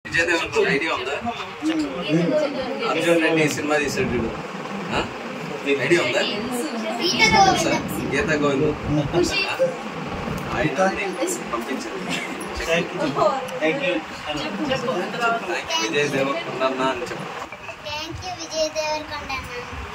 Vijay Devarakonda idea ఉందా Arjun Reddy cinema తీసాడు చూడు ఆ? ఐడియా ఉందా తెలుసా? గీతా గోవిందం ఆయన పంపించారు థ్యాంక్ యూ విజయ్ దేవరకొండ అన్న అని చెప్పు థ్యాంక్ యూ విజయ్ దేవరకొండ అన్న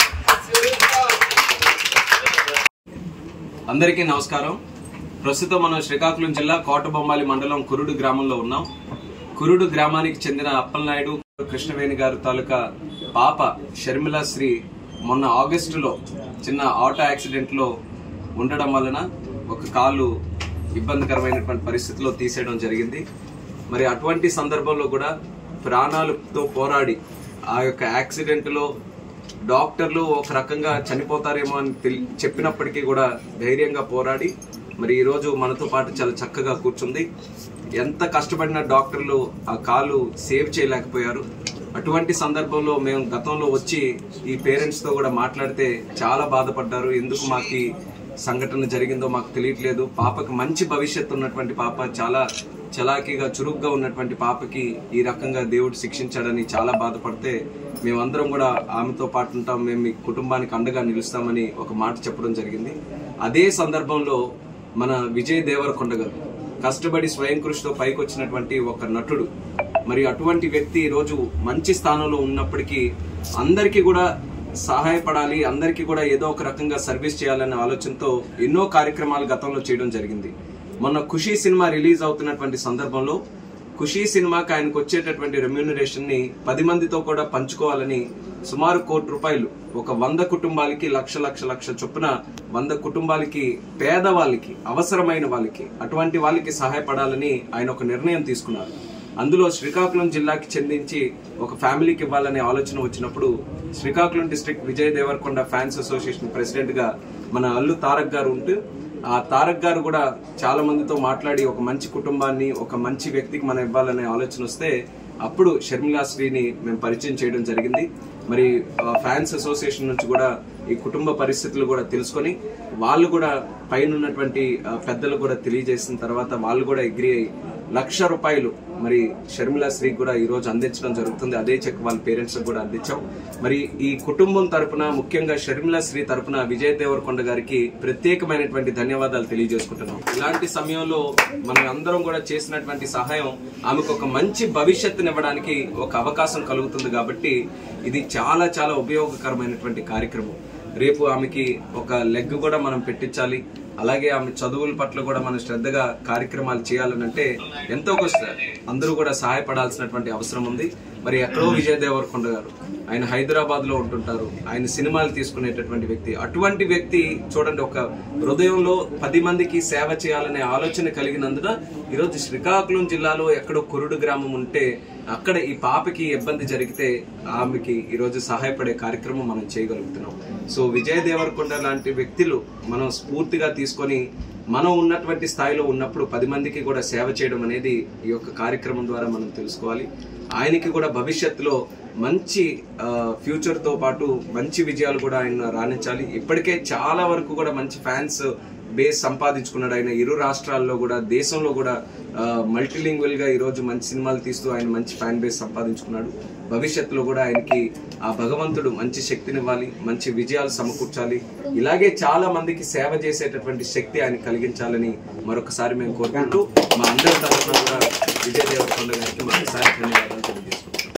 అందరికీ నమస్కారం ప్రస్తుతం మనం శ్రీకాకుళం జిల్లా కోటబొమ్మాలి మండలం కురుడు గ్రామంలో ఉన్నాం కురుడు గ్రామానికి చెందిన అప్పలనాయుడు కృష్ణవేణి గారు తాలూకా పాప షర్మిల శ్రీ మొన్న ఆగస్టులో చిన్న ఆటో యాక్సిడెంట్ లో ఉండడం వలన ఒక కాలు ఇబ్బందికరమైనటువంటి పరిస్థితిలో తీసేయడం జరిగింది మరి అటువంటి సందర్భంలో కూడా ప్రాణాలతో పోరాడి ఆ యొక్క యాక్సిడెంట్ లో డాక్టర్లు ఒక రకంగా చనిపోతారేమో అని తెలి- చెప్పినప్పటికీ కూడా ధైర్యంగా పోరాడి మరి ఈ రోజు మనతో పాటు చాలా చక్కగా కూర్చుంది ఎంత కష్టపడిన డాక్టర్లు ఆ కాలు సేవ్ చేయలేకపోయారు అటువంటి సందర్భంలో మేము గతంలో వచ్చి ఈ పేరెంట్స్ తో కూడా మాట్లాడితే చాలా బాధపడ్డారు ఎందుకు మాకు ఈ సంఘటన జరిగిందో మాకు తెలియట్లేదు పాపకి మంచి భవిష్యత్తు ఉన్నటువంటి పాప చాలా చలాకీగా చురుగ్గా ఉన్నటువంటి పాపకి ఈ రకంగా దేవుడు శిక్షించాడని చాలా బాధపడితే మేమందరం కూడా ఆమెతో పాటు ఉంటాం మేము మీ కుటుంబానికి అండగా నిలుస్తామని ఒక మాట చెప్పడం జరిగింది అదే సందర్భంలో మన విజయ్ దేవరకొండ గారు కష్టపడి స్వయం కృషితో పైకి వచ్చినటువంటి ఒక నటుడు మరి అటువంటి వ్యక్తి ఈ రోజు మంచి స్థానంలో ఉన్నప్పటికీ అందరికీ కూడా సహాయపడాలి అందరికీ కూడా ఏదో ఒక రకంగా సర్వీస్ చేయాలనే ఆలోచనతో ఎన్నో కార్యక్రమాలు గతంలో చేయడం జరిగింది మొన్న ఖుషీ సినిమా రిలీజ్ అవుతున్నటువంటి సందర్భంలో ఖుషీ సినిమాకి ఆయనకు వచ్చేటటువంటి రెమ్యూనరేషన్ ని పది మందితో కూడా పంచుకోవాలని సుమారు కోటి రూపాయలు ఒక వంద కుటుంబాలకి లక్ష లక్ష లక్ష చొప్పున వంద కుటుంబాలకి పేదవాళ్ళకి అవసరమైన వాళ్ళకి అటువంటి వాళ్ళకి సహాయపడాలని ఆయన ఒక నిర్ణయం తీసుకున్నారు అందులో శ్రీకాకుళం జిల్లాకి చెందించి ఒక ఫ్యామిలీకి ఇవ్వాలనే ఆలోచన వచ్చినప్పుడు Srikakulam district Vijay Deverakonda fans association president గా మన అల్లు తారక్ గారు ఉంటూ ఆ తారక్ గారు కూడా చాలా మందితో మాట్లాడి ఒక మంచి కుటుంబాన్ని ఒక మంచి వ్యక్తికి మనం ఇవ్వాలనే ఆలోచన వస్తే అప్పుడు షర్మిలా శ్రీని మేము పరిచయం చేయడం జరిగింది మరి ఆ, ఫ్యాన్స్ అసోసియేషన్ నుంచి కూడా ఈ కుటుంబ పరిస్థితులు కూడా తెలుసుకొని వాళ్ళు కూడా పైన ఉన్నటువంటి ఆ, పెద్దలు కూడా తెలియజేసిన తర్వాత వాళ్ళు కూడా అగ్రి అయ్యి లక్ష రూపాయలు మరి షర్మిలా శ్రీ కూడా ఈ రోజు అందించడం జరుగుతుంది అదే చెక్ వాళ్ళ పేరెంట్స్ కూడా అందించాం మరి ఈ కుటుంబం తరపున ముఖ్యంగా షర్మిలా శ్రీ తరపున విజయ్ దేవరకొండ గారికి ప్రత్యేకమైనటువంటి ధన్యవాదాలు తెలియజేసుకుంటున్నాం ఇలాంటి సమయంలో మనం అందరం కూడా చేసినటువంటి సహాయం ఆమెకు ఒక మంచి భవిష్యత్తునివ్వడానికి ఒక అవకాశం కలుగుతుంది కాబట్టి ఇది చాలా చాలా ఉపయోగకరమైనటువంటి కార్యక్రమం రేపు ఆమెకి ఒక లెగ్ కూడా మనం పెట్టించాలి అలాగే ఆమె చదువుల పట్ల కూడా మనం శ్రద్ధగా కార్యక్రమాలు చేయాలనంటే ఎంతో కొంత అందరూ కూడా సహాయపడాల్సినటువంటి అవసరం ఉంది మరి ఎక్కడో విజయ్ దేవరకొండ గారు ఆయన హైదరాబాద్ లో ఉంటుంటారు ఆయన సినిమాలు తీసుకునేటటువంటి వ్యక్తి అటువంటి వ్యక్తి చూడండి ఒక హృదయంలో పది మందికి సేవ చేయాలనే ఆలోచన కలిగినందున ఈరోజు శ్రీకాకుళం జిల్లాలో ఎక్కడో కురుడు గ్రామం ఉంటే అక్కడ ఈ పాపకి ఇబ్బంది జరిగితే ఆమెకి ఈరోజు సహాయపడే కార్యక్రమం మనం చేయగలుగుతున్నాం సో విజయ్ దేవరకొండ లాంటి వ్యక్తులు మనం స్ఫూర్తిగా తీసుకొని మనం ఉన్నటువంటి స్థాయిలో ఉన్నప్పుడు పది మందికి కూడా సేవ చేయడం అనేది ఈ యొక్క కార్యక్రమం ద్వారా మనం తెలుసుకోవాలి ఆయనకి కూడా భవిష్యత్తులో మంచి ఫ్యూచర్ తో పాటు మంచి విజయాలు కూడా ఆయన రాణించాలి ఇప్పటికే చాలా వరకు కూడా మంచి ఫ్యాన్స్ బేస్ సంపాదించుకున్నాడు ఆయన ఇరు రాష్ట్రాల్లో కూడా దేశంలో కూడా మల్టీలింగ్వల్ గా ఈ రోజు మంచి సినిమాలు తీస్తూ ఆయన మంచి ఫ్యాన్ బేస్ సంపాదించుకున్నాడు భవిష్యత్తులో కూడా ఆయనకి ఆ భగవంతుడు మంచి శక్తినివ్వాలి మంచి విజయాలు సమకూర్చాలి ఇలాగే చాలా మందికి సేవ చేసేటటువంటి శక్తి ఆయన కలిగించాలని మరొకసారి మేము కోరుకుంటూ మా అందరి తరఫున కూడా విజయ్ దేవరకొండ గారికి మరొకసారి ధన్యవాదాలు